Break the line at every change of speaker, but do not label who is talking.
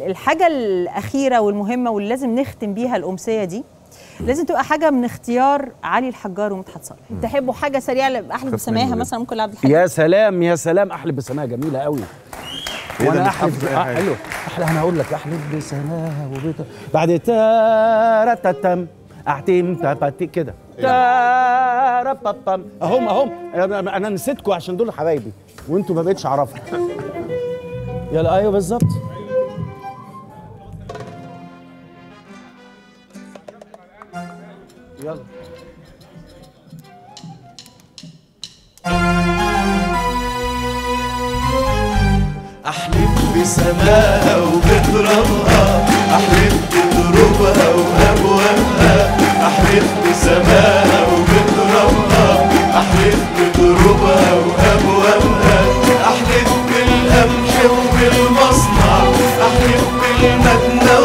الحاجه الاخيره والمهمه واللي لازم نختم بيها الامسيه دي لازم تبقى حاجه من اختيار علي الحجار ومدحت صالح تحبوا حاجه سريعه احلف بسماها مثلا ممكن لعبد الحليم
يا سلام يا سلام احلف بسماها جميله قوي
إيه ده
وانا
مش
احلف
حافظ أي
آه،
حاجة.
حلو احلى انا هقول لك احلف بسماها وبيت بعد تارتتم احتم تابتي كده تاربطم اهم اهم انا أنا نسيتكم عشان دول حبايبي وانتوا ما بقتش اعرفكم يلا ايوه بالظبط يلا
احلف بسماها وبترابها احلف بضروبها وابوابها احلف بسماها وبترابها احلف بضروبها وابوابها احلف بالقمح وبالمصنع احلف بالمدنى